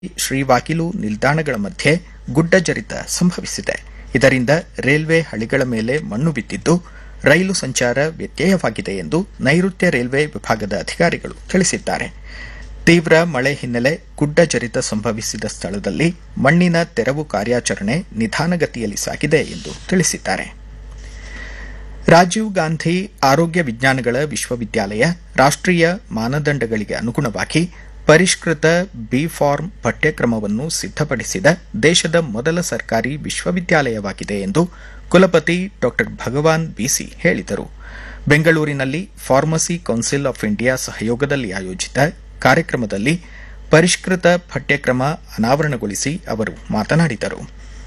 ಶ್ರೀವಾಕಿಲು ನಿಲ್ದಾಣಗಳ ಮಧ್ಯೆ ಗುಡ್ಡ ಜರಿತ ಸಂಭವಿಸಿದೆ ಇದರಿಂದ ರೈಲ್ವೆ ಹಳಿಗಳ ಮೇಲೆ ಮಣ್ಣು ಬಿದ್ದಿದ್ದು ರೈಲು ಸಂಚಾರ ವ್ಯತ್ಯಯವಾಗಿದೆ ಎಂದು ನೈಋತ್ಯ ರೈಲ್ವೆ ವಿಭಾಗದ ಅಧಿಕಾರಿಗಳು ತಿಳಿಸಿದ್ದಾರೆ ತೀವ್ರ ಮಳೆ ಹಿನ್ನೆಲೆ ಗುಡ್ಡ ಜರಿತ ಸಂಭವಿಸಿದ ಸ್ಥಳದಲ್ಲಿ ಮಣ್ಣಿನ ತೆರವು ಕಾರ್ಯಾಚರಣೆ ನಿಧಾನಗತಿಯಲ್ಲಿ ಸಾಗಿದೆ ಎಂದು ತಿಳಿಸಿದ್ದಾರೆ ರಾಜೀವ್ ಗಾಂಧಿ ಆರೋಗ್ಯ ವಿಜ್ಞಾನಗಳ ವಿಶ್ವವಿದ್ಯಾಲಯ ರಾಷ್ಟೀಯ ಮಾನದಂಡಗಳಿಗೆ ಅನುಗುಣವಾಗಿ ಪರಿಷ್ಕೃತ ಬಿ ಫಾರ್ಮ್ ಪಠ್ಯಕ್ರಮವನ್ನು ಸಿದ್ದಪಡಿಸಿದ ದೇಶದ ಮೊದಲ ಸರ್ಕಾರಿ ವಿಶ್ವವಿದ್ಯಾಲಯವಾಗಿದೆ ಎಂದು ಕುಲಪತಿ ಡಾ ಭಗವಾನ್ ಬಿಸಿ ಹೇಳಿದರು ಬೆಂಗಳೂರಿನಲ್ಲಿ ಫಾರ್ಮಸಿ ಕೌನ್ಸಿಲ್ ಆಫ್ ಇಂಡಿಯಾ ಸಹಯೋಗದಲ್ಲಿ ಆಯೋಜಿತ ಕಾರ್ಯಕ್ರಮದಲ್ಲಿ ಪರಿಷ್ಕೃತ ಪಠ್ಯಕ್ರಮ ಅನಾವರಣಗೊಳಿಸಿ ಅವರು ಮಾತನಾಡಿದರು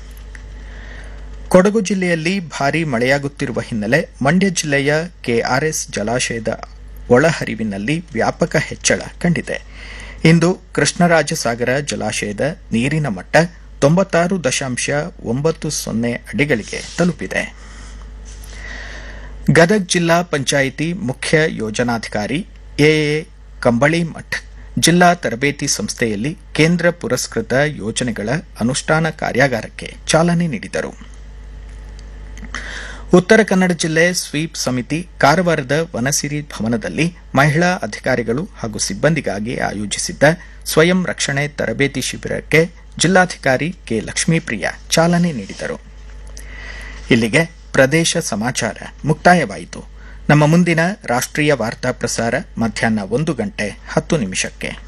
ಕೊಡಗು ಜಿಲ್ಲೆಯಲ್ಲಿ ಭಾರೀ ಮಳೆಯಾಗುತ್ತಿರುವ ಹಿನ್ನೆಲೆ ಮಂಡ್ಯ ಜಿಲ್ಲೆಯ ಕೆಆರ್ಎಸ್ ಜಲಾಶಯದ ಒಳಹರಿವಿನಲ್ಲಿ ವ್ಯಾಪಕ ಹೆಚ್ಚಳ ಕಂಡಿದೆ ಇಂದು ಕೃಷ್ಣರಾಜಸಾಗರ ಜಲಾಶಯದ ನೀರಿನ ಮಟ್ಟ ತೊಂಬತ್ತಾರು ದಶಾಂಶ ಒಂಬತ್ತು ಸೊನ್ನೆ ಅಡಿಗಳಿಗೆ ತಲುಪಿದೆ ಗದಗ್ ಜಿಲ್ಲಾ ಪಂಚಾಯಿತಿ ಮುಖ್ಯ ಯೋಜನಾಧಿಕಾರಿ ಎಎ ಕಂಬಳಿಮಠ್ ಜಿಲ್ಲಾ ತರಬೇತಿ ಸಂಸ್ಥೆಯಲ್ಲಿ ಕೇಂದ್ರ ಪುರಸ್ಕೃತ ಯೋಜನೆಗಳ ಅನುಷ್ಠಾನ ಕಾರ್ಯಾಗಾರಕ್ಕೆ ಚಾಲನೆ ನೀಡಿದರು ಉತ್ತರ ಕನ್ನಡ ಜಿಲ್ಲೆ ಸ್ವೀಪ್ ಸಮಿತಿ ಕಾರವಾರದ ವನಸಿರಿ ಭವನದಲ್ಲಿ ಮಹಿಳಾ ಅಧಿಕಾರಿಗಳು ಹಾಗೂ ಸಿಬ್ಬಂದಿಗಾಗಿ ಆಯೋಜಿಸಿದ್ದ ಸ್ವಯಂ ರಕ್ಷಣೆ ತರಬೇತಿ ಶಿಬಿರಕ್ಕೆ ಜಿಲ್ಲಾಧಿಕಾರಿ ಕೆ ಲಕ್ಷ್ಮೀಪ್ರಿಯ ಚಾಲನೆ ನೀಡಿದರು ಇಲ್ಲಿಗೆ ಪ್ರದೇಶ ಸಮಾಚಾರ ಮುಕ್ತಾಯವಾಯಿತು ನಮ್ಮ ಮುಂದಿನ ರಾಷ್ಟ್ರೀಯ ವಾರ್ತಾ ಪ್ರಸಾರ ಮಧ್ಯಾಹ್ನ ಒಂದು ಗಂಟೆ ಹತ್ತು ನಿಮಿಷಕ್ಕೆ